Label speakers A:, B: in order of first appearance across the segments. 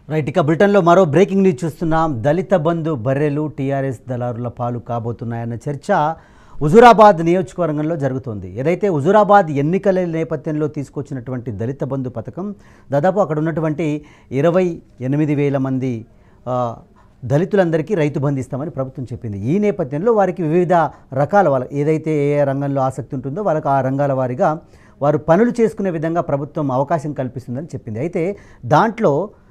A: Right ఇక బ్రిటన్లో మరో బ్రేకింగ్ న్యూస్ చూస్తున్నాం దళిత బంధు బర్రెలు టీఆర్ఎస్ దళారుల పాలు కాబోతున్నాయన్న చర్చ హుజురాబాద్ నియోజకవర్గంలో జరుగుతోంది ఏదైతే హుజురాబాద్ ఎన్నికల నేపథ్యంలో తీసుకొచ్చినటువంటి దళిత బంధు పథకం దాదాపు అక్కడ ఉన్నటువంటి ఇరవై ఎనిమిది వేల మంది ఆ, దళితులందరికీ రైతు బంధు ఇస్తామని ప్రభుత్వం చెప్పింది ఈ నేపథ్యంలో వారికి వివిధ రకాల వాళ్ళ ఏదైతే ఏ ఏ రంగంలో ఆసక్తి ఉంటుందో వాళ్ళకి ఆ రంగాల వారీగా వారు పనులు చేసుకునే విధంగా ప్రభుత్వం అవకాశం కల్పిస్తుందని చెప్పింది అయితే దాంట్లో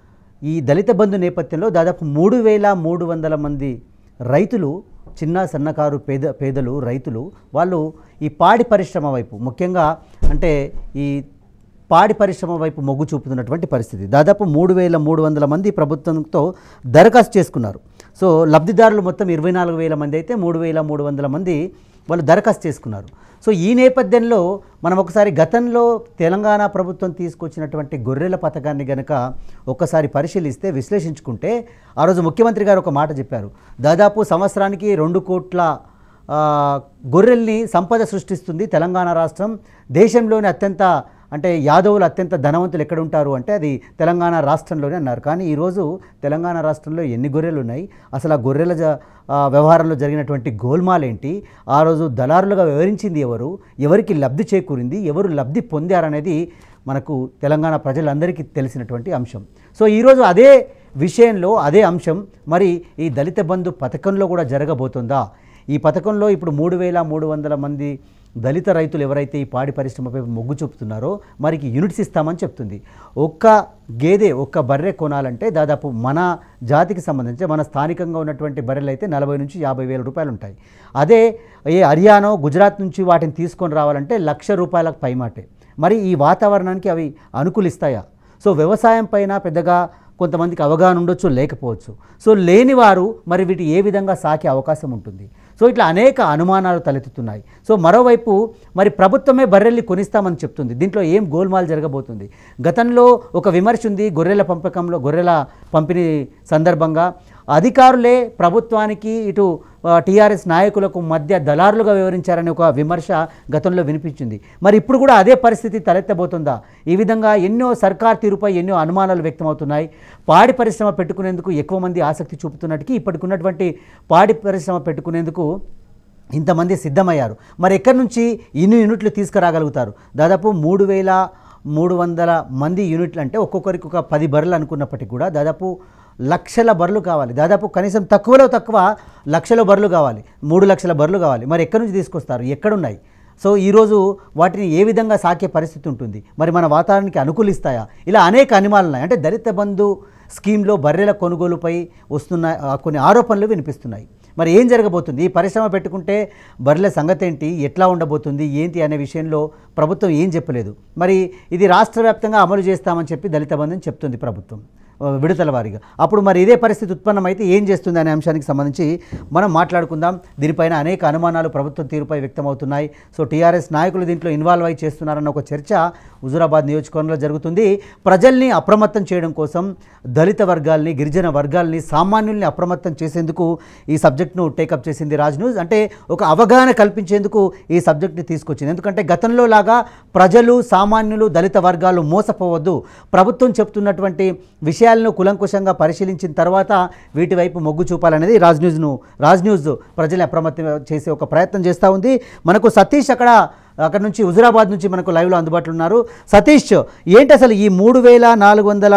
A: ఈ దళిత బంధు నేపథ్యంలో దాదాపు మూడు వేల మూడు వందల మంది రైతులు చిన్న సన్నకారు పేద పేదలు రైతులు వాళ్ళు ఈ పాడి పరిశ్రమ వైపు ముఖ్యంగా అంటే ఈ పాడి పరిశ్రమ వైపు మొగ్గు చూపుతున్నటువంటి పరిస్థితి దాదాపు మూడు వేల మూడు వందల మంది ప్రభుత్వంతో దరఖాస్తు చేసుకున్నారు సో లబ్ధిదారులు మొత్తం ఇరవై నాలుగు వేల మంది అయితే మూడు వేల మూడు వందల మంది వాళ్ళు దరఖాస్తు చేసుకున్నారు సో ఈ నేపథ్యంలో మనం ఒకసారి గతంలో తెలంగాణ ప్రభుత్వం తీసుకొచ్చినటువంటి గొర్రెల పథకాన్ని గనక ఒక్కసారి పరిశీలిస్తే విశ్లేషించుకుంటే ఆ రోజు ముఖ్యమంత్రి గారు ఒక మాట చెప్పారు దాదాపు సంవత్సరానికి రెండు కోట్ల ఆ, గొర్రెల్ని సంపద సృష్టిస్తుంది తెలంగాణ రాష్ట్రం దేశంలోని అత్యంత అంటే యాదవులు అత్యంత ధనవంతులు ఎక్కడ ఉంటారు అంటే అది తెలంగాణ రాష్ట్రంలోనే అన్నారు కానీ ఈరోజు తెలంగాణ రాష్ట్రంలో ఎన్ని గొర్రెలు ఉన్నాయి అసలు ఆ గొర్రెల జ- ఆ, వ్యవహారంలో జరిగినటువంటి గోల్మాల్ ఏంటి ఆ రోజు దళారులుగా వివరించింది ఎవరు ఎవరికి లబ్ధి చేకూరింది ఎవరు లబ్ధి పొందారనేది మనకు తెలంగాణ ప్రజలందరికీ తెలిసినటువంటి అంశం సో ఈరోజు అదే విషయంలో అదే అంశం మరి ఈ దళిత బంధు పథకంలో కూడా జరగబోతుందా ఈ పథకంలో ఇప్పుడు మూడు వేల మూడు వందల మంది దళిత రైతులు ఎవరైతే ఈ పాడి పరిశ్రమపై మొగ్గు చూపుతున్నారో మరికి యూనిట్స్ ఇస్తామని చెప్తుంది ఒక్క గేదె ఒక్క బర్రె కొనాలంటే దాదాపు మన జాతికి సంబంధించి మన స్థానికంగా ఉన్నటువంటి బర్రెలు అయితే నలభై నుంచి యాభై వేల రూపాయలు ఉంటాయి అదే ఏ హర్యానా గుజరాత్ నుంచి వాటిని తీసుకొని రావాలంటే లక్ష రూపాయలకు పైమాటే మరి ఈ వాతావరణానికి అవి అనుకూలిస్తాయా సో వ్యవసాయం పైన పెద్దగా కొంతమందికి అవగాహన ఉండొచ్చు లేకపోవచ్చు సో లేని వారు మరి వీటి ఏ విధంగా సాకే అవకాశం ఉంటుంది సో ఇట్లా అనేక అనుమానాలు తలెత్తుతున్నాయి సో మరోవైపు మరి ప్రభుత్వమే బర్రెల్ని కొనిస్తామని చెప్తుంది దీంట్లో ఏం గోల్మాల్ జరగబోతుంది గతంలో ఒక విమర్శ ఉంది గొర్రెల పంపకంలో గొర్రెల పంపిణీ సందర్భంగా అధికారులే ప్రభుత్వానికి ఇటు టీఆర్ఎస్ నాయకులకు మధ్య దళారులుగా వివరించారనే ఒక విమర్శ గతంలో వినిపించింది మరి ఇప్పుడు కూడా అదే పరిస్థితి తలెత్తబోతుందా ఈ విధంగా ఎన్నో సర్కార్ తీరుపై ఎన్నో అనుమానాలు వ్యక్తమవుతున్నాయి పాడి పరిశ్రమ పెట్టుకునేందుకు ఎక్కువ మంది ఆసక్తి చూపుతున్నట్టుకి ఇప్పటికున్నటువంటి పాడి పరిశ్రమ పెట్టుకునేందుకు ఇంతమంది సిద్ధమయ్యారు మరి ఎక్కడి నుంచి ఇన్ని యూనిట్లు తీసుకురాగలుగుతారు దాదాపు మూడు వేల మూడు వందల మంది యూనిట్లు అంటే ఒక్కొక్కరికి ఒక పది బర్రెలు అనుకున్నప్పటికీ కూడా దాదాపు లక్షల బర్రెలు కావాలి దాదాపు కనీసం తక్కువలో తక్కువ లక్షల బర్రెలు కావాలి మూడు లక్షల బర్రెలు కావాలి మరి ఎక్కడి నుంచి తీసుకొస్తారు ఎక్కడున్నాయి సో ఈరోజు వాటిని ఏ విధంగా సాకే పరిస్థితి ఉంటుంది మరి మన వాతావరణానికి అనుకూలిస్తాయా ఇలా అనేక అనుమానాలు ఉన్నాయి అంటే దళిత బంధు స్కీమ్లో బర్రెల కొనుగోలుపై వస్తున్న ఆ, కొన్ని ఆరోపణలు వినిపిస్తున్నాయి మరి ఏం జరగబోతుంది ఈ పరిశ్రమ పెట్టుకుంటే బర్రెల సంగతి ఏంటి ఎట్లా ఉండబోతుంది ఏంటి అనే విషయంలో ప్రభుత్వం ఏం చెప్పలేదు మరి ఇది రాష్ట్ర వ్యాప్తంగా అమలు చేస్తామని చెప్పి దళిత బంధుని చెప్తుంది ప్రభుత్వం ఆ, విడతల వారీగా అప్పుడు మరి ఇదే పరిస్థితి ఉత్పన్నమైతే ఏం చేస్తుంది అనే అంశానికి సంబంధించి మనం మాట్లాడుకుందాం దీనిపైన అనేక అనుమానాలు ప్రభుత్వం తీరుపై వ్యక్తమవుతున్నాయి సో టీఆర్ఎస్ నాయకులు దీంట్లో ఇన్వాల్వ్ అయి చేస్తున్నారన్న ఒక చర్చ హుజురాబాద్ నియోజకవర్గంలో జరుగుతుంది ప్రజల్ని అప్రమత్తం చేయడం కోసం దళిత వర్గాల్ని గిరిజన వర్గాల్ని సామాన్యుల్ని అప్రమత్తం చేసేందుకు ఈ సబ్జెక్ట్ను టేకప్ చేసింది రాజ్ న్యూస్ అంటే ఒక అవగాహన కల్పించేందుకు ఈ సబ్జెక్ట్ని తీసుకొచ్చింది ఎందుకంటే గతంలో లాగా ప్రజలు సామాన్యులు దళిత వర్గాలు మోసపోవద్దు ప్రభుత్వం చెప్తున్నటువంటి విషయాలను కులంకుశంగా పరిశీలించిన తర్వాత వీటి వైపు మొగ్గు చూపాలనేది రాజ్ న్యూస్ను రాజ్ న్యూస్ ప్రజల్ని అప్రమత్తం చేసే ఒక ప్రయత్నం చేస్తూ ఉంది మనకు సతీష్ అక్కడ అక్కడ నుంచి హుజురాబాద్ నుంచి మనకు లైవ్లో అందుబాటులో ఉన్నారు సతీష్ ఏంటి అసలు ఈ మూడు వేల నాలుగు వందల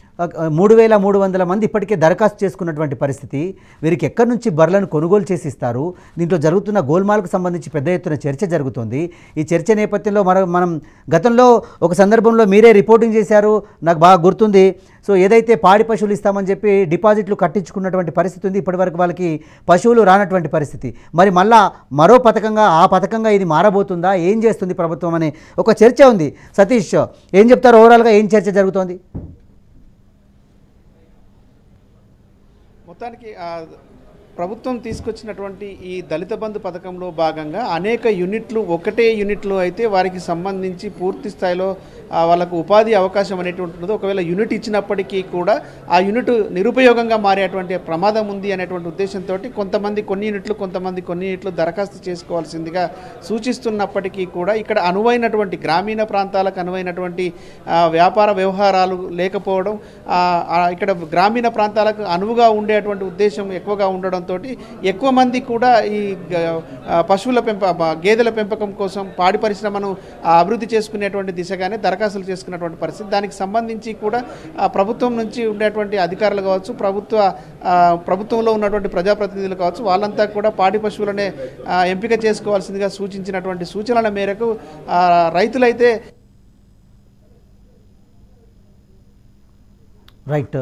A: మూడు వేల మూడు వందల మంది ఇప్పటికే దరఖాస్తు చేసుకున్నటువంటి పరిస్థితి వీరికి ఎక్కడి నుంచి బర్రెలను కొనుగోలు చేసి ఇస్తారు దీంట్లో జరుగుతున్న గోల్మాల్కు సంబంధించి పెద్ద ఎత్తున చర్చ జరుగుతుంది ఈ చర్చ నేపథ్యంలో మనం మనం గతంలో ఒక సందర్భంలో మీరే రిపోర్టింగ్ చేశారు నాకు బాగా గుర్తుంది సో ఏదైతే పాడి పశువులు ఇస్తామని చెప్పి డిపాజిట్లు కట్టించుకున్నటువంటి పరిస్థితి ఉంది ఇప్పటివరకు వాళ్ళకి పశువులు రానటువంటి పరిస్థితి మరి మళ్ళా మరో పథకంగా ఆ పథకంగా ఇది మారబోతుందా ఏం చేస్తుంది ప్రభుత్వం అనే ఒక చర్చ ఉంది సతీష్ ఏం చెప్తారు ఓవరాల్గా ఏం చర్చ జరుగుతోంది
B: మొత్తానికి ఆ, ప్రభుత్వం తీసుకొచ్చినటువంటి ఈ దళిత బంధు పథకంలో భాగంగా అనేక యూనిట్లు ఒకటే యూనిట్లో అయితే వారికి సంబంధించి పూర్తి స్థాయిలో ఆ, వాళ్ళకు ఉపాధి అవకాశం అనేటువంటి ఉంటుంది ఒకవేళ యూనిట్ ఇచ్చినప్పటికీ కూడా ఆ యూనిట్ నిరుపయోగంగా మారేటువంటి ప్రమాదం ఉంది అనేటువంటి ఉద్దేశంతో కొంతమంది కొన్ని యూనిట్లు కొంతమంది కొన్ని యూనిట్లు దరఖాస్తు చేసుకోవాల్సిందిగా సూచిస్తున్నప్పటికీ కూడా ఇక్కడ అనువైనటువంటి గ్రామీణ ప్రాంతాలకు అనువైనటువంటి ఆ, వ్యాపార వ్యవహారాలు లేకపోవడం ఆ, ఆ, ఇక్కడ గ్రామీణ ప్రాంతాలకు అనువుగా ఉండేటువంటి ఉద్దేశం ఎక్కువగా ఉండడంతో ఎక్కువ మంది కూడా ఈ గ- ఆ, పశువుల పెంప బ- గేదెల పెంపకం కోసం పాడి పరిశ్రమను ఆ, అభివృద్ధి చేసుకునేటువంటి దిశగానే దరఖాస్తులు చేసుకున్నటువంటి పరిస్థితి దానికి సంబంధించి కూడా ఆ, ప్రభుత్వం నుంచి ఉండేటువంటి అధికారులు కావచ్చు ప్రభుత్వ ఆ, ప్రభుత్వంలో ఉన్నటువంటి ప్రజాప్రతినిధులు కావచ్చు వాళ్ళంతా కూడా పాడి పశువులనే ఆ, ఎంపిక చేసుకోవాల్సిందిగా సూచించినటువంటి సూచనల మేరకు ఆ, రైతులైతే
A: రైట్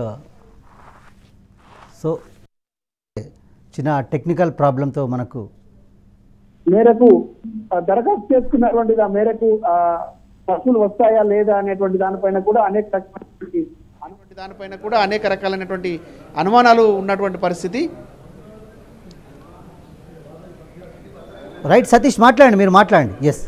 A: సో చిన్న టెక్నికల్ ప్రాబ్లంతో మనకు
C: మేరకు ఆ, దరఖాస్తు చేసుకున్నటువంటి ఆ మేరకు ఆ, పశువులు వస్తాయా లేదా అనేటువంటి దానిపైన కూడా అనేక రకమైనటువంటి
B: అటువంటి దానిపైన కూడా అనేక రకాలైనటువంటి అనుమానాలు ఉన్నటువంటి పరిస్థితి
A: రైట్ సతీష్ మాట్లాడండి మీరు మాట్లాడండి ఎస్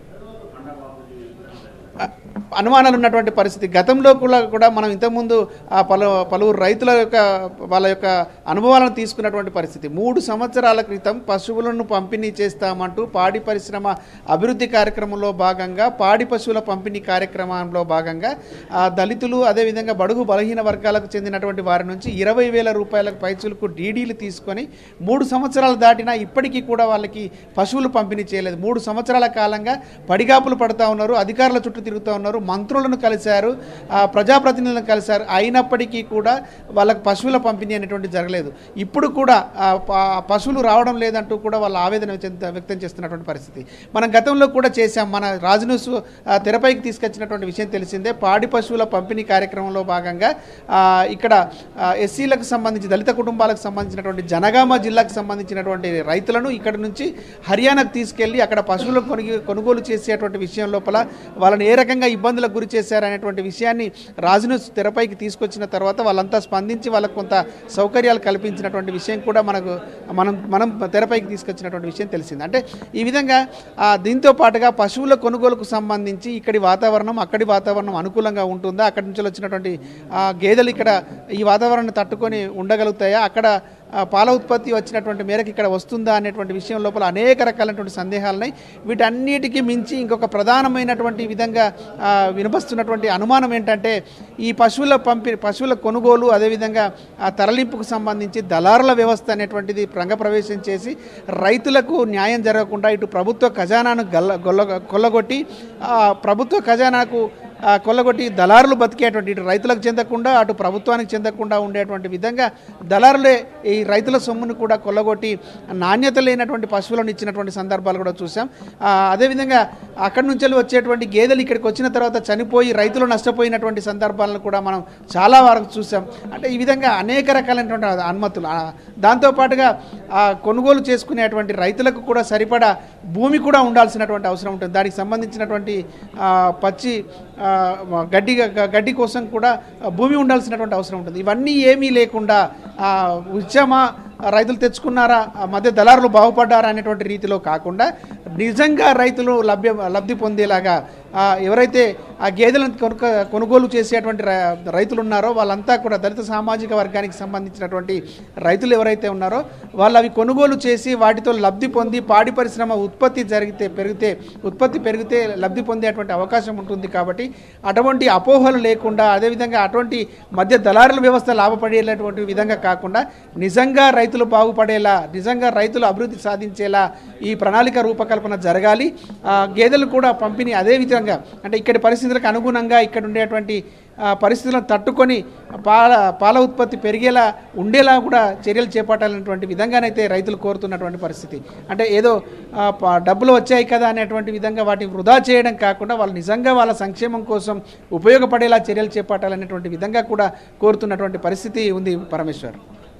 B: అనుమానాలు ఉన్నటువంటి పరిస్థితి గతంలో కూడా కూడా మనం ఇంతకుముందు ఆ పలు పలువురు రైతుల యొక్క వాళ్ళ యొక్క అనుభవాలను తీసుకున్నటువంటి పరిస్థితి మూడు సంవత్సరాల క్రితం పశువులను పంపిణీ చేస్తామంటూ పాడి పరిశ్రమ అభివృద్ధి కార్యక్రమంలో భాగంగా పాడి పశువుల పంపిణీ కార్యక్రమంలో భాగంగా ఆ దళితులు అదేవిధంగా బడుగు బలహీన వర్గాలకు చెందినటువంటి వారి నుంచి ఇరవై వేల రూపాయలకు పైచులకు డీడీలు తీసుకొని మూడు సంవత్సరాలు దాటినా ఇప్పటికీ కూడా వాళ్ళకి పశువులు పంపిణీ చేయలేదు మూడు సంవత్సరాల కాలంగా పడిగాపులు పడుతూ ఉన్నారు అధికారుల చుట్టూ తిరుగుతూ ఉన్నారు మంత్రులను కలిశారు ఆ, ప్రజాప్రతినిధులను కలిశారు అయినప్పటికీ కూడా వాళ్ళకి పశువుల పంపిణీ అనేటువంటి జరగలేదు ఇప్పుడు కూడా ఆ, ప- ఆ పశువులు రావడం లేదంటూ కూడా వాళ్ళ ఆవేదన చెంద- వ్యక్తం చేస్తున్నటువంటి పరిస్థితి మనం గతంలో కూడా చేశాం మన రాజు న్యూస్ ఆ, తెరపైకి తీసుకొచ్చినటువంటి విషయం తెలిసిందే పాడి పశువుల పంపిణీ కార్యక్రమంలో భాగంగా ఆ, ఇక్కడ ఆ, ఎస్సీలకు సంబంధించి దళిత కుటుంబాలకు సంబంధించినటువంటి జనగామ జిల్లాకు సంబంధించినటువంటి రైతులను ఇక్కడ నుంచి హర్యానాకు తీసుకెళ్లి అక్కడ పశువులను కొనుగో కొనుగోలు చేసేటువంటి విషయం లోపల వాళ్ళని ఏ రకంగా ఇబ్బందులకు గురి చేశారనేటువంటి విషయాన్ని రాజును తెరపైకి తీసుకొచ్చిన తర్వాత వాళ్ళంతా స్పందించి వాళ్ళకు కొంత సౌకర్యాలు కల్పించినటువంటి విషయం కూడా మనకు మనం మనం తెరపైకి తీసుకొచ్చినటువంటి విషయం తెలిసింది అంటే ఈ విధంగా ఆ, దీంతో పాటుగా పశువుల కొనుగోలుకు సంబంధించి ఇక్కడి వాతావరణం అక్కడి వాతావరణం అనుకూలంగా ఉంటుందా అక్కడి నుంచి వచ్చినటువంటి ఆ, గేదెలు ఇక్కడ ఈ వాతావరణాన్ని తట్టుకొని ఉండగలుగుతాయా అక్కడ ఆ, పాల ఉత్పత్తి వచ్చినటువంటి మేరకు ఇక్కడ వస్తుందా అనేటువంటి విషయం లోపల అనేక రకాలైనటువంటి సందేహాలున్నాయి వీటన్నిటికీ మించి ఇంకొక ప్రధానమైనటువంటి విధంగా ఆ, వినిపిస్తున్నటువంటి అనుమానం ఏంటంటే ఈ పశువుల పంపి పశువుల కొనుగోలు అదేవిధంగా ఆ తరలింపుకు సంబంధించి దళారుల వ్యవస్థ అనేటువంటిది రంగప్రవేశం చేసి రైతులకు న్యాయం జరగకుండా ఇటు ప్రభుత్వ ఖజానాను గల్ల గొల్ల కొల్లగొట్టి ఆ, ప్రభుత్వ ఖజానాకు ఆ, కొల్లగొట్టి దళారులు బతికేటువంటి ఇటు రైతులకు చెందకుండా అటు ప్రభుత్వానికి చెందకుండా ఉండేటువంటి విధంగా దళారులే ఈ రైతుల సొమ్మును కూడా కొల్లగొట్టి నాణ్యత లేనటువంటి పశువులను ఇచ్చినటువంటి సందర్భాలు కూడా చూసాం ఆ, అదేవిధంగా అక్కడి నుంచి వచ్చేటువంటి గేదెలు ఇక్కడికి వచ్చిన తర్వాత చనిపోయి రైతులు నష్టపోయినటువంటి సందర్భాలను కూడా మనం చాలా వరకు చూసాం అంటే ఈ విధంగా అనేక రకాలైనటువంటి అనుమతులు ఆ, దాంతోపాటుగా ఆ, కొనుగోలు చేసుకునేటువంటి రైతులకు కూడా సరిపడా భూమి కూడా ఉండాల్సినటువంటి అవసరం ఉంటుంది దానికి సంబంధించినటువంటి ఆ, పచ్చి ఆ, గడ్డి గడ్డి కోసం కూడా భూమి ఉండాల్సినటువంటి అవసరం ఉంటుంది ఇవన్నీ ఏమీ లేకుండా ఆ, ఉద్యమ రైతులు తెచ్చుకున్నారా ఆ మధ్య దళారులు బాగుపడ్డారా అనేటువంటి రీతిలో కాకుండా నిజంగా రైతులు లభ్య లబ్ధి పొందేలాగా ఆ, ఎవరైతే ఆ గేదెలను కొనుక కొనుగోలు చేసేటువంటి ర- రైతులు ఉన్నారో వాళ్ళంతా కూడా దళిత సామాజిక వర్గానికి సంబంధించినటువంటి రైతులు ఎవరైతే ఉన్నారో వాళ్ళు అవి కొనుగోలు చేసి వాటితో లబ్ధి పొంది పాడి పరిశ్రమ ఉత్పత్తి జరిగితే పెరిగితే ఉత్పత్తి పెరిగితే లబ్ధి పొందేటువంటి అవకాశం ఉంటుంది కాబట్టి అటువంటి అపోహలు లేకుండా అదేవిధంగా అటువంటి మధ్య దళారుల వ్యవస్థ లాభపడేటటువంటి విధంగా కాకుండా నిజంగా రైతులు బాగుపడేలా నిజంగా రైతులు అభివృద్ధి సాధించేలా ఈ ప్రణాళిక రూపకల్పన జరగాలి ఆ, గేదెలు కూడా పంపిణీ అదే విధంగా అంటే ఇక్కడి పరిస్థితులకు అనుగుణంగా ఇక్కడ ఉండేటువంటి ఆ, పరిస్థితులను తట్టుకొని పాల పాల ఉత్పత్తి పెరిగేలా ఉండేలా కూడా చర్యలు చేపట్టాలనేటువంటి విధంగానైతే రైతులు కోరుతున్నటువంటి పరిస్థితి అంటే ఏదో ఆ, ప- డబ్బులు వచ్చాయి కదా అనేటువంటి విధంగా వాటిని వృధా చేయడం కాకుండా వాళ్ళు నిజంగా వాళ్ళ సంక్షేమం కోసం ఉపయోగపడేలా చర్యలు చేపట్టాలనేటువంటి విధంగా కూడా కోరుతున్నటువంటి పరిస్థితి ఉంది పరమేశ్వర్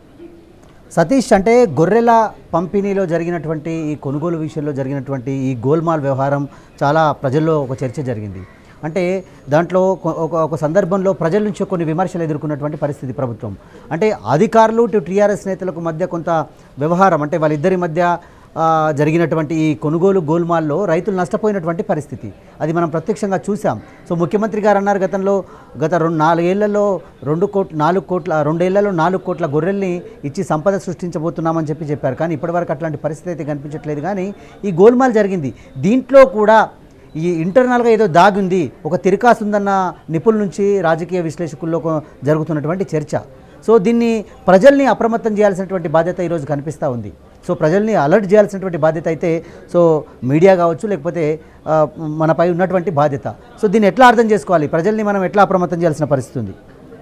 A: సతీష్ అంటే గొర్రెల పంపిణీలో జరిగినటువంటి ఈ కొనుగోలు విషయంలో జరిగినటువంటి ఈ గోల్మాల్ వ్యవహారం చాలా ప్రజల్లో ఒక చర్చ జరిగింది అంటే దాంట్లో కొ- ఒక ఒక సందర్భంలో ప్రజల నుంచి కొన్ని విమర్శలు ఎదుర్కొన్నటువంటి పరిస్థితి ప్రభుత్వం అంటే అధికారులు ఇటు టీఆర్ఎస్ నేతలకు మధ్య కొంత వ్యవహారం అంటే వాళ్ళిద్దరి మధ్య ఆ, జరిగినటువంటి ఈ కొనుగోలు గోల్మాల్లో రైతులు నష్టపోయినటువంటి పరిస్థితి అది మనం ప్రత్యక్షంగా చూసాం సో ముఖ్యమంత్రి గారు అన్నారు గతంలో గత రెండు నాలుగేళ్లలో రెండు కోట్ల నాలుగు కోట్ల రెండేళ్లలో నాలుగు కోట్ల గొర్రెల్ని ఇచ్చి సంపద సృష్టించబోతున్నామని చెప్పి చెప్పారు కానీ ఇప్పటివరకు అట్లాంటి పరిస్థితి అయితే కనిపించట్లేదు కానీ ఈ గోల్మాల్ జరిగింది దీంట్లో కూడా ఈ ఇంటర్నల్గా ఏదో దాగుంది ఒక తిరకాసు ఉందన్న నిపుణుల నుంచి రాజకీయ విశ్లేషకుల్లో కొ- జరుగుతున్నటువంటి చర్చ సో దీన్ని ప్రజల్ని అప్రమత్తం చేయాల్సినటువంటి బాధ్యత ఈరోజు కనిపిస్తూ ఉంది సో ప్రజల్ని అలర్ట్ చేయాల్సినటువంటి బాధ్యత అయితే సో మీడియా కావచ్చు లేకపోతే ఆ, మనపై ఉన్నటువంటి బాధ్యత సో దీన్ని ఎట్లా అర్థం చేసుకోవాలి ప్రజల్ని మనం ఎట్లా అప్రమత్తం చేయాల్సిన పరిస్థితి ఉంది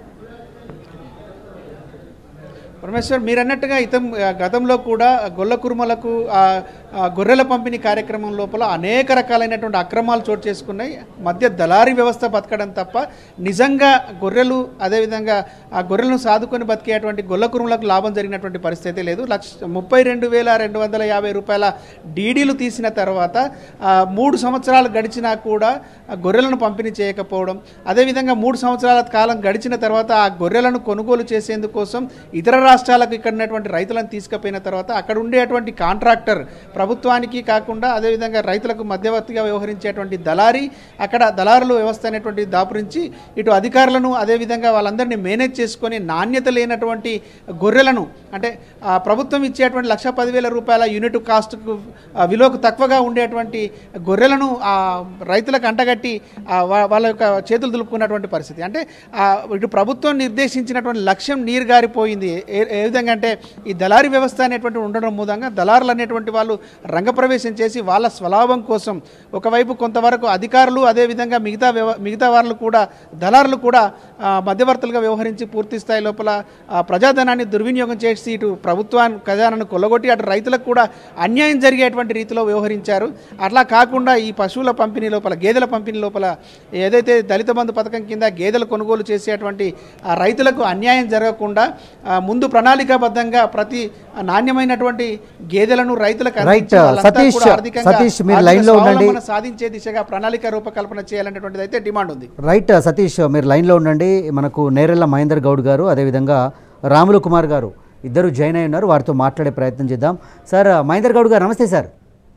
B: పరమేశ్వర్ మీరు అన్నట్టుగా ఇతం ఆ, గతంలో కూడా గొల్ల కురుమలకు ఆ, ఆ, గొర్రెల పంపిణీ కార్యక్రమం లోపల అనేక రకాలైనటువంటి అక్రమాలు చోటు చేసుకున్నాయి మధ్య దళారీ వ్యవస్థ బతకడం తప్ప నిజంగా గొర్రెలు అదేవిధంగా ఆ గొర్రెలను సాదుకొని బతికేటువంటి గొల్ల కురుములకు లాభం జరిగినటువంటి పరిస్థితి లేదు లక్ష ముప్పై రెండు వేల రెండు వందల యాభై రూపాయల డీడీలు తీసిన తర్వాత ఆ, మూడు సంవత్సరాలు గడిచినా కూడా ఆ గొర్రెలను పంపిణీ చేయకపోవడం అదేవిధంగా మూడు సంవత్సరాల కాలం గడిచిన తర్వాత ఆ గొర్రెలను కొనుగోలు చేసేందుకోసం ఇతర రాష్ట్రాలకు ఇక్కడ ఉన్నటువంటి రైతులను తీసుకుపోయిన తర్వాత అక్కడ ఉండేటువంటి కాంట్రాక్టర్ ప్రభుత్వానికి కాకుండా అదేవిధంగా రైతులకు మధ్యవర్తిగా వ్యవహరించేటువంటి దళారీ అక్కడ దళారుల వ్యవస్థ అనేటువంటి దాపురించి ఇటు అధికారులను అదేవిధంగా వాళ్ళందరినీ మేనేజ్ చేసుకొని నాణ్యత లేనటువంటి గొర్రెలను అంటే ఆ ప్రభుత్వం ఇచ్చేటువంటి లక్ష పదివేల రూపాయల యూనిట్ కాస్ట్కు ఆ విలువకు తక్కువగా ఉండేటువంటి గొర్రెలను ఆ రైతులకు అంటగట్టి ఆ వా- వాళ్ళ యొక్క చేతులు దులుపుకున్నటువంటి పరిస్థితి అంటే ఆ ఇటు ప్రభుత్వం నిర్దేశించినటువంటి లక్ష్యం నీరు గారిపోయింది ఏ ఏ విధంగా అంటే ఈ దళారీ వ్యవస్థ అనేటువంటి ఉండడం మూలంగా దళారులు అనేటువంటి వాళ్ళు రంగప్రవేశం చేసి వాళ్ళ స్వలాభం కోసం ఒకవైపు కొంతవరకు అధికారులు అదేవిధంగా మిగతా వ్యవ మిగతా వాళ్ళు కూడా దళారులు కూడా ఆ, మధ్యవర్తులుగా వ్యవహరించి పూర్తి స్థాయి లోపల ఆ, ప్రజాధనాన్ని దుర్వినియోగం చేసి ఇటు ప్రభుత్వాన్ని ఖజానాను కొల్లగొట్టి అటు రైతులకు కూడా అన్యాయం జరిగేటువంటి రీతిలో వ్యవహరించారు అట్లా కాకుండా ఈ పశువుల పంపిణీ లోపల గేదెల పంపిణీ లోపల ఏదైతే దళిత బంధు పథకం కింద గేదెల కొనుగోలు చేసేటువంటి ఆ రైతులకు అన్యాయం జరగకుండా ఆ, ముందు ప్రణాళికాబద్ధంగా ప్రతి నాణ్యమైనటువంటి గేదెలను రైతులకు అందించి
A: Right.
B: వాళ్ళంతా
A: సతీష్,
B: కూడా ఆర్థికంగా
A: సతీష్, మీరు
B: ఆర్థిక
A: లైన్లో ఉండండి.
B: స్వావలంబన సాధించే దిశగా ప్రణాళిక రూపకల్పన చేయాలనేటువంటిది అయితే డిమాండ్ ఉంది
A: రైట్ సతీష్ మీరు లైన్లో ఉండండి మనకు నేరెళ్ళ మహేందర్ గౌడ్ గారు అదేవిధంగా రాములు కుమార్ గారు ఇద్దరు జాయిన్ అయి ఉన్నారు వారితో మాట్లాడే ప్రయత్నం చేద్దాం సార్ మహేందర్ గౌడ్ గారు నమస్తే సార్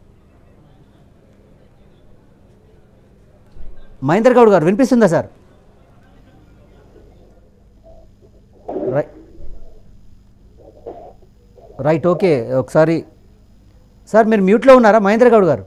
A: మహేందర్ గౌడ్ గారు వినిపిస్తుందా సార్ రై- రైట్ ఓకే ఒకసారి సార్ మీరు మ్యూట్లో ఉన్నారా మహేందర్ గౌడ్ గారు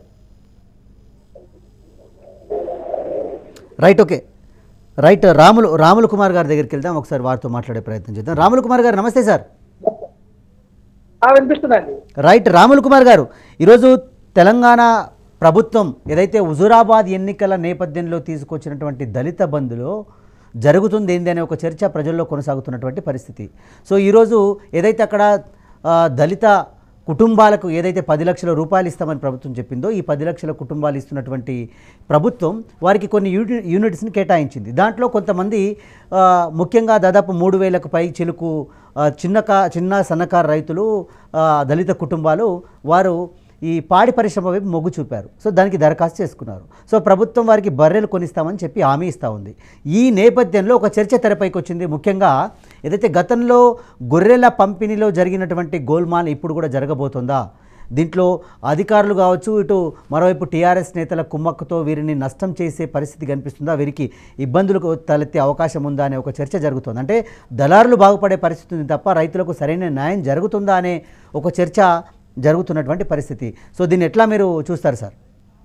A: right okay right Ramulu Ramulu Kumar గారి దగ్గరికి వెళ్దాం ఒకసారి వారితో మాట్లాడే ప్రయత్నం చేద్దాం రాములు కుమార్ గారు నమస్తే సార్
D: ఆ, వినిపిస్తుందండి
A: రైట్ రాములు కుమార్ గారు ఈరోజు తెలంగాణ ప్రభుత్వం ఏదైతే హుజురాబాద్ ఎన్నికల నేపథ్యంలో తీసుకొచ్చినటువంటి దళిత బంధులో జరుగుతుంది ఏంది అనే ఒక చర్చ ప్రజల్లో కొనసాగుతున్నటువంటి పరిస్థితి సో ఈరోజు ఏదైతే అక్కడ ఆ, దళిత కుటుంబాలకు ఏదైతే పది లక్షల రూపాయలు ఇస్తామని ప్రభుత్వం చెప్పిందో ఈ పది లక్షల కుటుంబాలు ఇస్తున్నటువంటి ప్రభుత్వం వారికి కొన్ని యూని యూనిట్స్ని కేటాయించింది దాంట్లో కొంతమంది ఆ, ముఖ్యంగా దాదాపు మూడు వేలకు పై చిలుకు ఆ, చిన్న కా చిన్న సన్నకారు రైతులు ఆ, దళిత కుటుంబాలు వారు ఈ పాడి పరిశ్రమ వైపు మొగ్గు చూపారు సో దానికి దరఖాస్తు చేసుకున్నారు సో ప్రభుత్వం వారికి బర్రెలు కొనిస్తామని చెప్పి హామీ ఇస్తూ ఉంది ఈ నేపథ్యంలో ఒక చర్చ తెరపైకి వచ్చింది ముఖ్యంగా ఏదైతే గతంలో గొర్రెల పంపిణీలో జరిగినటువంటి గోల్మాల్ ఇప్పుడు కూడా జరగబోతుందా దీంట్లో అధికారులు కావచ్చు ఇటు మరోవైపు టీఆర్ఎస్ నేతల కుమ్మక్కుతో వీరిని నష్టం చేసే పరిస్థితి కనిపిస్తుందా వీరికి ఇబ్బందులకు తలెత్తే అవకాశం ఉందా అనే ఒక చర్చ జరుగుతుంది అంటే దళారులు బాగుపడే పరిస్థితి ఉంది తప్ప రైతులకు సరైన న్యాయం జరుగుతుందా అనే ఒక చర్చ జరుగుతున్నటువంటి పరిస్థితి సో దీన్ని ఎట్లా మీరు చూస్తారు సార్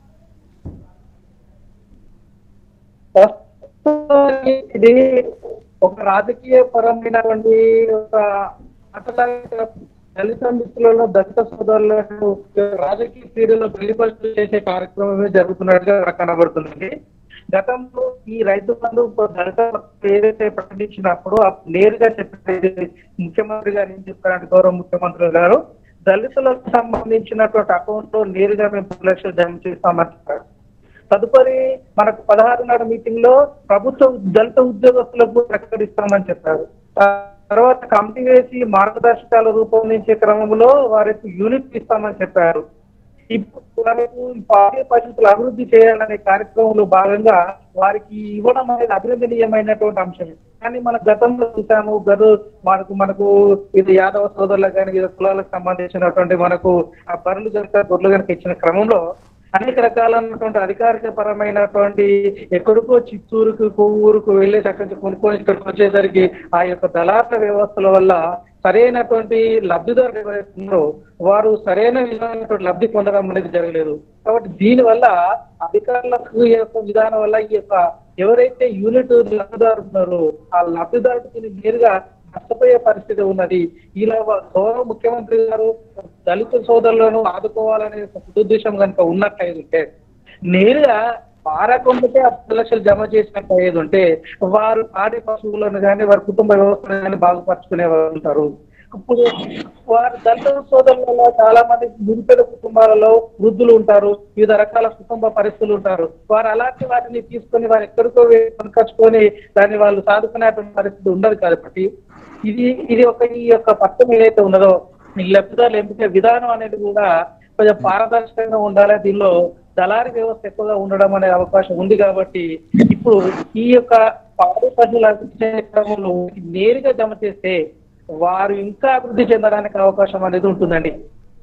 D: ప్రస్తుతానికి ఇది ఒక రాజకీయ పరమైనటువంటి ఒక ఆటలాగా దళిత మిత్రులలో దళిత సోదరులను రాజకీయ క్రీడలో బలిపరుచు చేసే కార్యక్రమమే జరుగుతున్నట్టుగా నాకు కనబడుతుంది గతంలో ఈ రైతు బంధు దళిత ఏదైతే ప్రకటించినప్పుడు అప్పుడు నేరుగా చెప్పేది ముఖ్యమంత్రి గారు ఏం చెప్పారంటే గౌరవ ముఖ్యమంత్రి గారు దళితులకు సంబంధించినటువంటి అకౌంట్ లో నేరుగా మేము పది లక్షలు జమ చేస్తామని చెప్పారు తదుపరి మనకు పదహారున్నర మీటింగ్ లో ప్రభుత్వ దళిత ఉద్యోగస్తులకు ప్రకటిస్తామని చెప్పారు ఆ తర్వాత కమిటీ వేసి మార్గదర్శకాలు రూపొందించే క్రమంలో వారికి యూనిట్ ఇస్తామని చెప్పారు ఇప్పుడు వరకు ఈ పాడి పరిస్థితులు అభివృద్ధి చేయాలనే కార్యక్రమంలో భాగంగా వారికి ఇవ్వడం అనేది అభినందనీయమైనటువంటి అంశమే కానీ మన గతంలో చూసాము గదు మనకు మనకు ఇది యాదవ సోదరులకు కానీ వివిధ కులాలకు సంబంధించినటువంటి మనకు ఆ పనులు కనుక గొర్రెలు కనుక ఇచ్చిన క్రమంలో అనేక రకాలైనటువంటి అధికారిక పరమైనటువంటి ఎక్కడికో చిత్తూరుకు కొవ్వూరుకు వెళ్ళేసి అక్కడి నుంచి కొనుక్కొని ఇక్కడికి వచ్చేసరికి ఆ యొక్క దళారుల వ్యవస్థల వల్ల సరైనటువంటి లబ్ధిదారులు ఎవరైతే ఉన్నారో వారు సరైన విధమైనటువంటి లబ్ధి పొందడం అనేది జరగలేదు కాబట్టి దీని వల్ల అధికారులకు ఈ యొక్క విధానం వల్ల ఈ యొక్క ఎవరైతే యూనిట్ లబ్ధిదారు ఉన్నారో ఆ లబ్ధిదారుడికి నేరుగా నష్టపోయే పరిస్థితి ఉన్నది ఇలా వా- గౌరవ ముఖ్యమంత్రి గారు దళిత సోదరులను ఆదుకోవాలనే ఒక ఉద్దేశం కనుక ఉన్నట్లయితే నేరుగా వారకొందకే ఆ పది లక్షలు జమ చేసినట్టు అయ్యేది ఉంటే వారు పాడి పశువులను కానీ వారి కుటుంబ వ్యవస్థను కానీ బాగుపరుచుకునే వారు ఉంటారు ఇప్పుడు వారు దళిత సోదరులలో చాలా మంది నిరుపేద కుటుంబాలలో వృద్ధులు ఉంటారు వివిధ రకాల కుటుంబ పరిస్థితులు ఉంటారు వారు అలాంటి వాటిని తీసుకొని వారు ఎక్కడికో వే- కొనుకొచ్చుకొని దాన్ని వాళ్ళు సాధుకునేటువంటి పరిస్థితి ఉండదు కాబట్టి ఇది ఇది ఒక ఈ యొక్క పథకం ఏదైతే ఉన్నదో ఈ లబ్ధిదారులు ఎంపిక విధానం అనేది కూడా కొంచెం పారదర్శకంగా ఉండాలి దీనిలో దళారీ వ్యవస్థ ఎక్కువగా ఉండడం అనే అవకాశం ఉంది కాబట్టి ఇప్పుడు ఈ యొక్క పాడి పశువుల అభివృద్ధి చేసే క్రమంలో నేరుగా జమ చేస్తే వారు ఇంకా అభివృద్ధి చెందడానికి అవకాశం అనేది ఉంటుందండి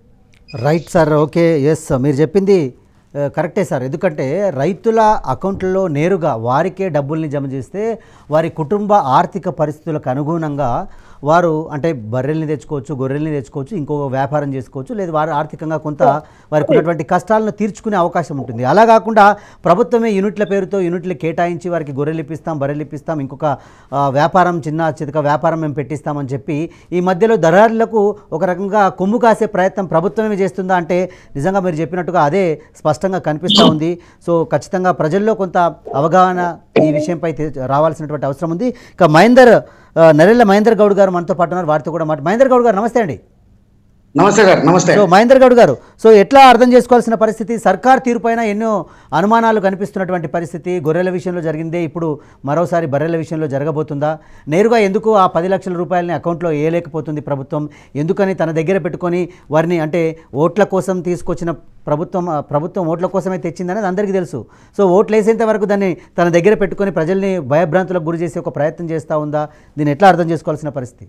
A: రైట్ సార్ ఓకే ఎస్ మీరు చెప్పింది ఆ, కరెక్టే సార్ ఎందుకంటే రైతుల అకౌంట్లలో నేరుగా వారికే డబ్బుల్ని జమ చేస్తే వారి కుటుంబ ఆర్థిక పరిస్థితులకు అనుగుణంగా వారు అంటే బర్రెల్ని తెచ్చుకోవచ్చు గొర్రెల్ని తెచ్చుకోవచ్చు ఇంకో వ్యాపారం చేసుకోవచ్చు లేదా వారు ఆర్థికంగా కొంత వారికి ఉన్నటువంటి కష్టాలను తీర్చుకునే అవకాశం ఉంటుంది అలా కాకుండా ప్రభుత్వమే యూనిట్ల పేరుతో యూనిట్లు కేటాయించి వారికి గొర్రెలు ఇప్పిస్తాం బర్రెలు ఇప్పిస్తాం ఇంకొక ఆ, వ్యాపారం చిన్న చితక వ్యాపారం మేము పెట్టిస్తామని చెప్పి ఈ మధ్యలో దళారులకు ఒక రకంగా కొమ్ము కాసే ప్రయత్నం ప్రభుత్వమే చేస్తుందా అంటే నిజంగా మీరు చెప్పినట్టుగా అదే స్పష్టంగా కనిపిస్తూ ఉంది సో ఖచ్చితంగా ప్రజల్లో కొంత అవగాహన ఈ విషయంపై తె- రావాల్సినటువంటి అవసరం ఉంది ఇక మహేందర్ ఆ, నరెల్ల మహేందర్ గౌడ్ గారు మనతో పాటు ఉన్నారు వారితో కూడా మాట మహేందర్ గౌడ్ గారు నమస్తే అండి
E: నమస్తే సార్ నమస్తే
A: సో మహేందర్ గౌడ్ గారు సో ఎట్లా అర్థం చేసుకోవాల్సిన పరిస్థితి సర్కార్ తీరుపైన ఎన్నో అనుమానాలు కనిపిస్తున్నటువంటి పరిస్థితి గొర్రెల విషయంలో జరిగిందే ఇప్పుడు మరోసారి బర్రెల విషయంలో జరగబోతుందా నేరుగా ఎందుకు ఆ పది లక్షల రూపాయలని అకౌంట్లో వేయలేకపోతుంది ప్రభుత్వం ఎందుకని తన దగ్గర పెట్టుకొని వారిని అంటే ఓట్ల కోసం తీసుకొచ్చిన ప్రభుత్వం ఆ ప్రభుత్వం ఓట్ల కోసమే తెచ్చిందనేది అందరికీ తెలుసు సో ఓట్లు వేసేంత వరకు దాన్ని తన దగ్గర పెట్టుకొని ప్రజల్ని భయభ్రాంతులకు గురి చేసే ఒక ప్రయత్నం చేస్తూ ఉందా దీన్ని ఎట్లా అర్థం చేసుకోవాల్సిన పరిస్థితి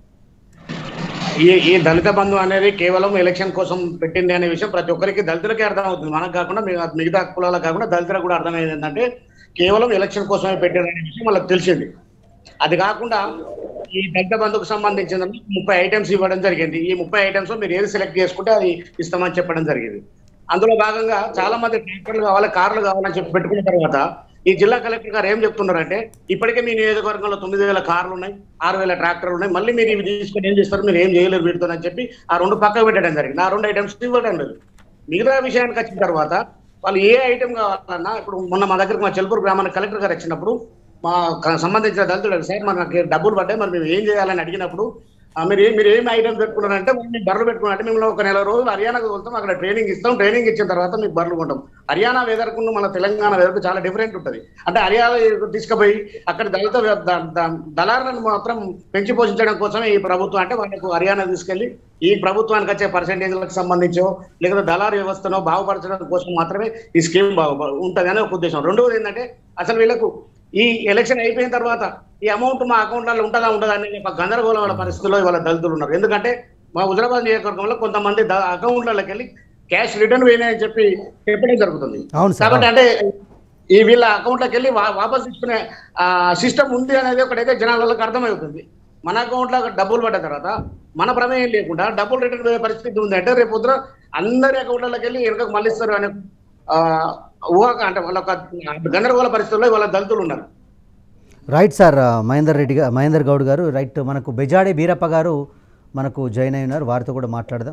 E: ఈ ఈ దళిత బంధు అనేది కేవలం ఎలక్షన్ కోసం పెట్టింది అనే విషయం ప్రతి ఒక్కరికి దళితులకే అర్థమవుతుంది మనకు కాకుండా మిగతా- మిగతా కులాలకు కాకుండా దళితులకు కూడా అర్థమయ్యేది ఏంటంటే కేవలం ఎలక్షన్ కోసమే పెట్టింది అనే విషయం వాళ్ళకి తెలిసింది అది కాకుండా ఈ దళిత బంధుకు సంబంధించిన ముప్పై ఐటమ్స్ ఇవ్వడం జరిగింది ఈ ముప్పై ఐటమ్స్ మీరు ఏది సెలెక్ట్ చేసుకుంటే అది ఇస్తామని చెప్పడం జరిగింది అందులో భాగంగా చాలా మంది ట్రాక్టర్లు కావాలి కార్లు కావాలని చెప్పి పెట్టుకున్న తర్వాత ఈ జిల్లా కలెక్టర్ గారు ఏం చెప్తున్నారంటే ఇప్పటికే మీ నియోజకవర్గంలో తొమ్మిది వేల కార్లు ఉన్నాయి ఆరు వేల ట్రాక్టర్లు ఉన్నాయి మళ్ళీ మీరు ఇవి తీసుకొని ఏం చేస్తారు మీరు ఏం చేయలేరు వీటితో అని చెప్పి ఆ రెండు పక్కకు పెట్టడం జరిగింది ఆ రెండు ఐటమ్స్ ఇవ్వడం లేదు మిగతా విషయానికి వచ్చిన తర్వాత వాళ్ళు ఏ ఐటమ్ కావాలన్నా ఇప్పుడు మొన్న మా దగ్గరకు మా చెల్పూరు గ్రామానికి కలెక్టర్ గారు వచ్చినప్పుడు మా క- సంబంధించిన దళితుడు సార్ మరి నాకు డబ్బులు పడ్డాయి మరి మేము ఏం చేయాలని అడిగినప్పుడు ఆ, మీరు ఏ- మీరు ఏం ఐటమ్స్ పెట్టుకున్నారంటే మేము బర్రెలు పెట్టుకున్నారంటే మేము ఒక నెల రోజులు హర్యానాకు వెళ్తాం అక్కడ ట్రైనింగ్ ఇస్తాం ట్రైనింగ్ ఇచ్చిన తర్వాత మీకు బర్రెలు కొంటాం హర్యానా వెదర్కు మన తెలంగాణ వెదర్కు చాలా డిఫరెంట్ ఉంటుంది అంటే హర్యానా తీసుకుపోయి అక్కడ దళిత వ్య- ద- ద- దళారులను మాత్రం పెంచి పోషించడం కోసమే ఈ ప్రభుత్వం అంటే వాళ్ళకు హర్యానా తీసుకెళ్లి ఈ ప్రభుత్వానికి వచ్చే పర్సెంటేజ్లకు సంబంధించో లేకపోతే దళారు వ్యవస్థను బాగుపరచడం కోసం మాత్రమే ఈ స్కీమ్ బాగు ఉంటుంది అనే ఒక ఉద్దేశం రెండవది ఏంటంటే అసలు వీళ్ళకు ఈ ఎలక్షన్ అయిపోయిన తర్వాత ఈ అమౌంట్ మా అకౌంట్లలో ఉంటుందా ఉండదా అనే ఒక గందరగోళమైన పరిస్థితుల్లో ఇవాళ దళితులు ఉన్నారు ఎందుకంటే మా హుజరాబాద్ నియోజకవర్గంలో కొంతమంది ద- అకౌంట్లలోకి వెళ్ళి క్యాష్ రిటర్న్ పోయినాయని చెప్పి చెప్పడం జరుగుతుంది
A: అవును సార్,
E: కాబట్టి అంటే ఈ వీళ్ళ అకౌంట్లోకి వెళ్ళి వా- వాపస్ తీసుకునే సిస్టమ్ ఉంది అనేది ఒకటైతే జనాలకు అర్థమవుతుంది మన అకౌంట్లో డబ్బులు పడ్డ తర్వాత మన ప్రమేయం లేకుండా డబ్బులు రిటర్న్ పోయే పరిస్థితి ఉంది అంటే రేపు పొద్దున అందరి అకౌంట్లలోకి వెళ్ళి వెనుకకు మళ్ళిస్తారు అనే ఆ, ఊహ అంటే వాళ్ళ ఒక గందరగోళ పరిస్థితుల్లో వాళ్ళ దళితులు ఉన్నారు
A: రైట్ సార్ ఆ, మహేందర్ రెడ్డి గారు మహేందర్ గౌడ్ గారు రైట్ మనకు బెజాడే బీరప్ప గారు మనకు జాయిన్ అయి ఉన్నారు వారితో కూడా మాట్లాడదాం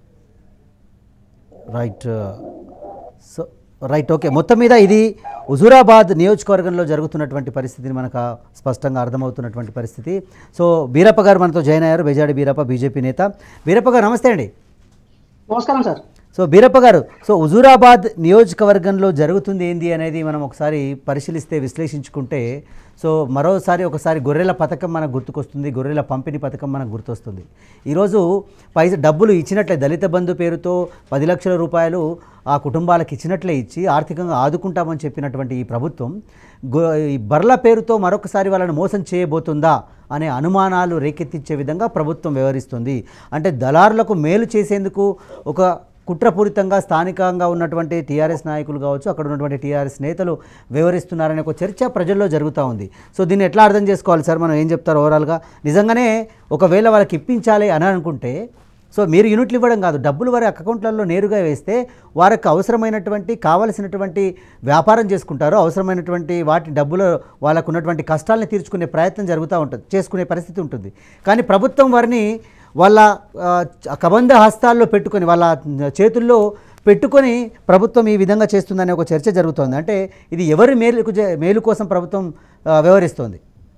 A: రైట్ సో రైట్ ఓకే మొత్తం మీద ఇది హుజూరాబాద్ నియోజకవర్గంలో జరుగుతున్నటువంటి పరిస్థితిని మనకు ఆ స్పష్టంగా అర్థమవుతున్నటువంటి పరిస్థితి సో బీరప్ప గారు మనతో జాయిన్ అయ్యారు బెజాడి బీరప్ప బీజేపీ నేత బీరప్ప గారు నమస్తే అండి
F: నమస్కారం సార్
A: సో బీరప్ప గారు సో హుజూరాబాద్ నియోజకవర్గంలో జరుగుతుంది ఏంది అనేది మనం ఒకసారి పరిశీలిస్తే విశ్లేషించుకుంటే సో మరోసారి ఒకసారి గొర్రెల పథకం మనకు గుర్తుకొస్తుంది గొర్రెల పంపిణీ పథకం మనకు గుర్తొస్తుంది ఈరోజు పైస డబ్బులు ఇచ్చినట్లే దళిత బంధు పేరుతో పది లక్షల రూపాయలు ఆ కుటుంబాలకు ఇచ్చినట్లే ఇచ్చి ఆర్థికంగా ఆదుకుంటామని చెప్పినటువంటి ఈ ప్రభుత్వం గొ ఈ బర్ల పేరుతో మరొకసారి వాళ్ళని మోసం చేయబోతుందా అనే అనుమానాలు రేకెత్తించే విధంగా ప్రభుత్వం వ్యవహరిస్తుంది అంటే దళారులకు మేలు చేసేందుకు ఒక కుట్రపూరితంగా స్థానికంగా ఉన్నటువంటి టీఆర్ఎస్ నాయకులు కావచ్చు అక్కడ ఉన్నటువంటి టీఆర్ఎస్ నేతలు వివరిస్తున్నారనే ఒక చర్చ ప్రజల్లో జరుగుతూ ఉంది సో దీన్ని ఎట్లా అర్థం చేసుకోవాలి సార్ మనం ఏం చెప్తారు ఓవరాల్గా నిజంగానే ఒకవేళ వాళ్ళకి ఇప్పించాలి అని అనుకుంటే సో మీరు యూనిట్లు ఇవ్వడం కాదు డబ్బులు వారి అకౌంట్లలో నేరుగా వేస్తే వారికి అవసరమైనటువంటి కావలసినటువంటి వ్యాపారం చేసుకుంటారు అవసరమైనటువంటి వాటి డబ్బులు వాళ్ళకు ఉన్నటువంటి కష్టాలను తీర్చుకునే ప్రయత్నం జరుగుతూ ఉంటుంది చేసుకునే పరిస్థితి ఉంటుంది కానీ ప్రభుత్వం వారిని వాళ్ళ ఆ, చ- కబంధ హస్తాల్లో పెట్టుకొని వాళ్ళ చేతుల్లో పెట్టుకొని ప్రభుత్వం ఈ విధంగా చేస్తుందనే ఒక చర్చ జరుగుతోంది అంటే ఇది ఎవరి మేలుకు జే- మేలు కోసం ప్రభుత్వం ఆ, వ్యవహరిస్తోంది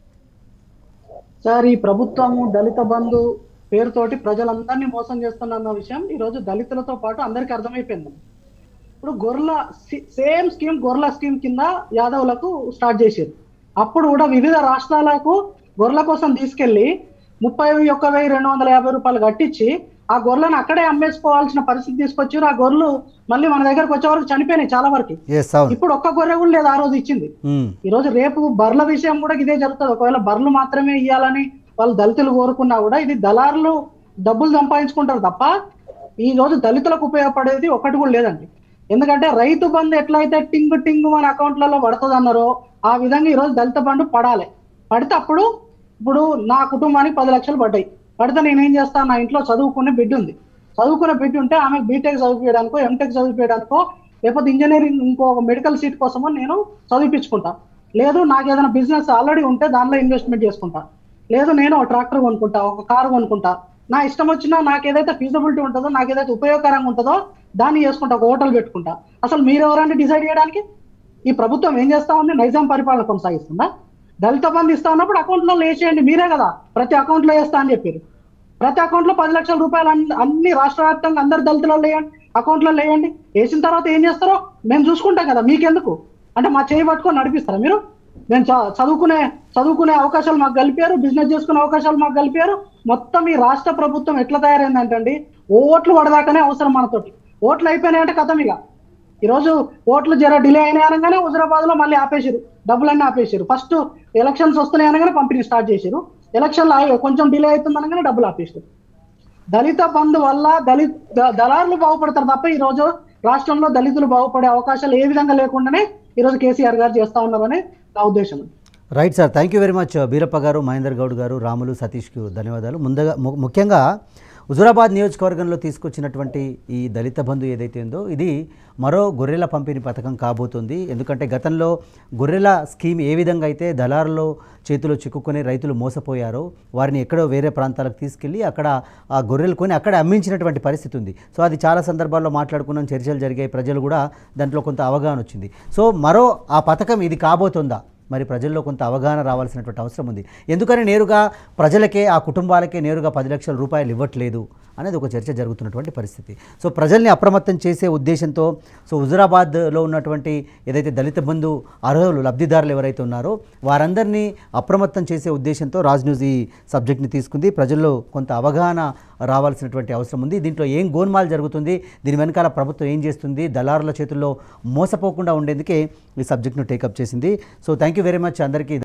F: సార్ ఈ ప్రభుత్వము దళిత బంధు పేరుతోటి ప్రజలందరినీ మోసం చేస్తున్న విషయం ఈ రోజు దళితులతో పాటు అందరికీ అర్థమైపోయింది ఇప్పుడు గొర్రెల సి- సేమ్ స్కీమ్ గొర్రెల స్కీమ్ కింద యాదవులకు స్టార్ట్ చేశారు అప్పుడు కూడా వివిధ రాష్ట్రాలకు గొర్రెల కోసం తీసుకెళ్లి ముప్పై ఒక్క వెయ్యి రెండు వందల యాభై రూపాయలు కట్టించి ఆ గొర్రెలను అక్కడే అమ్మేసుకోవాల్సిన పరిస్థితి తీసుకొచ్చారు ఆ గొర్రెలు మళ్ళీ మన దగ్గరకు వచ్చే వరకు చనిపోయినాయి చాలా వరకు
A: ఎస్ అవును
F: ఇప్పుడు ఒక్క గొర్రె కూడా లేదు ఆ రోజు ఇచ్చింది
A: ఉమ్,
F: ఈ రోజు రేపు బర్ల విషయం కూడా ఇదే జరుగుతుంది ఒకవేళ బర్లు మాత్రమే ఇవ్వాలని వాళ్ళు దళితులు కోరుకున్నా కూడా ఇది దళారులు డబ్బులు సంపాదించుకుంటారు తప్ప ఈ రోజు దళితులకు ఉపయోగపడేది ఒకటి కూడా లేదండి ఎందుకంటే రైతు బంధు ఎట్లయితే టింగు టింగు మన అకౌంట్లలో పడుతుంది అన్నారో ఆ విధంగా ఈ రోజు దళిత బంధు పడాలి పడితే అప్పుడు ఇప్పుడు నా కుటుంబానికి పది లక్షలు పడ్డాయి పడితే నేనేం చేస్తాను నా ఇంట్లో చదువుకునే బిడ్డ ఉంది చదువుకునే బిడ్డ ఉంటే ఆమె బీటెక్ చదివించడానికో ఎంటెక్ చదివించడానికో లేకపోతే ఇంజనీరింగ్ ఇంకో మెడికల్ సీట్ కోసమో నేను చదివించుకుంటా లేదు నాకు ఏదైనా బిజినెస్ ఆల్రెడీ ఉంటే దానిలో ఇన్వెస్ట్మెంట్ చేసుకుంటా లేదు నేను ఒక ట్రాక్టర్ కొనుక్కుంటా ఒక కారు కొనుక్కుంటా నా ఇష్టం వచ్చినా నాకు ఏదైతే ఫీజిబిలిటీ ఉంటుందో నాకు ఏదైతే ఉపయోగకరంగా ఉంటుందో దాన్ని చేసుకుంటా ఒక హోటల్ పెట్టుకుంటా అసలు మీరు ఎవరంటే డిసైడ్ చేయడానికి ఈ ప్రభుత్వం ఏం చేస్తా ఉంది నైజాం పరిపాలన కొనసాగిస్తుందా దళిత బంధు ఇస్తా ఉన్నప్పుడు అకౌంట్లో వేసేయండి మీరే కదా ప్రతి అకౌంట్లో వేస్తా అని చెప్పారు ప్రతి అకౌంట్ లో పది లక్షల రూపాయలు అన్ని- అన్ని రాష్ట్ర వ్యాప్తంగా అందరు దళితులలో వేయండి అకౌంట్లో వేయండి వేసిన తర్వాత ఏం చేస్తారో మేము చూసుకుంటాం కదా మీకెందుకు అంటే మా చేయి పట్టుకొని నడిపిస్తారా మీరు మేము చ- చదువుకునే చదువుకునే అవకాశాలు మాకు కలిపారు బిజినెస్ చేసుకునే అవకాశాలు మాకు కలిపారు మొత్తం ఈ రాష్ట్ర ప్రభుత్వం ఎట్లా తయారైందంటే అండి ఓట్లు పడదాకనే అవసరం మనతోటి ఓట్లు అయిపోయినాయంటే కథం ఇక ఈరోజు ఓట్లు జర డిలే అయినాయి అనగానే హుజరాబాద్ లో మళ్ళీ ఆపేసారు డబ్బులన్నీ ఆపేసారు ఫస్ట్ ఎలక్షన్స్ వస్తున్నాయి అనగానే పంపిణీ స్టార్ట్ చేశారు ఎలక్షన్లు ఆగి కొంచెం డిలే అవుతుంది అనగానే డబ్బులు ఆపేసారు దళిత బంధు వల్ల దళిత ద- దళారులు బాగుపడతారు తప్ప ఈ రోజు రాష్ట్రంలో దళితులు బాగుపడే అవకాశాలు ఏ విధంగా లేకుండానే ఈ రోజు కేసీఆర్ గారు చేస్తా ఉన్నారని నా ఉద్దేశం
A: right sir thank you very much Beerappa గారు మహేందర్ గౌడ్ గారు రాములు సతీష్కు ధన్యవాదాలు ముందుగా ము- ముఖ్యంగా హుజురాబాద్ నియోజకవర్గంలో తీసుకొచ్చినటువంటి ఈ దళిత బంధు ఏదైతే ఉందో ఇది మరో గొర్రెల పంపిణీ పథకం కాబోతుంది ఎందుకంటే గతంలో గొర్రెల స్కీమ్ ఏ విధంగా అయితే దళారులో చేతిలో చిక్కుకొని రైతులు మోసపోయారో వారిని ఎక్కడో వేరే ప్రాంతాలకు తీసుకెళ్ళి అక్కడ ఆ గొర్రెలు కొని అక్కడ అమ్మించినటువంటి పరిస్థితి ఉంది సో అది చాలా సందర్భాల్లో మాట్లాడుకున్నాం చర్చలు జరిగాయి ప్రజలు కూడా దాంట్లో కొంత అవగాహన వచ్చింది సో మరో ఆ పథకం ఇది కాబోతుందా మరి ప్రజల్లో కొంత అవగాహన రావాల్సినటువంటి అవసరం ఉంది ఎందుకని నేరుగా ప్రజలకే ఆ కుటుంబాలకే నేరుగా పది లక్షల రూపాయలు ఇవ్వట్లేదు అనేది ఒక చర్చ జరుగుతున్నటువంటి పరిస్థితి సో ప్రజల్ని అప్రమత్తం చేసే ఉద్దేశంతో సో హుజురాబాద్లో ఉన్నటువంటి ఏదైతే దళిత బంధు అర్హులు లబ్ధిదారులు ఎవరైతే ఉన్నారో వారందరినీ అప్రమత్తం చేసే ఉద్దేశంతో రాజ్ న్యూస్ ఈ సబ్జెక్ట్ని తీసుకుంది ప్రజల్లో కొంత అవగాహన రావాల్సినటువంటి అవసరం ఉంది దీంట్లో ఏం గోల్మాల్ జరుగుతుంది దీని వెనకాల ప్రభుత్వం ఏం చేస్తుంది దళారుల చేతుల్లో మోసపోకుండా ఉండేందుకే ఈ సబ్జెక్ట్ను టేకప్ చేసింది so thank you very much అందరికీ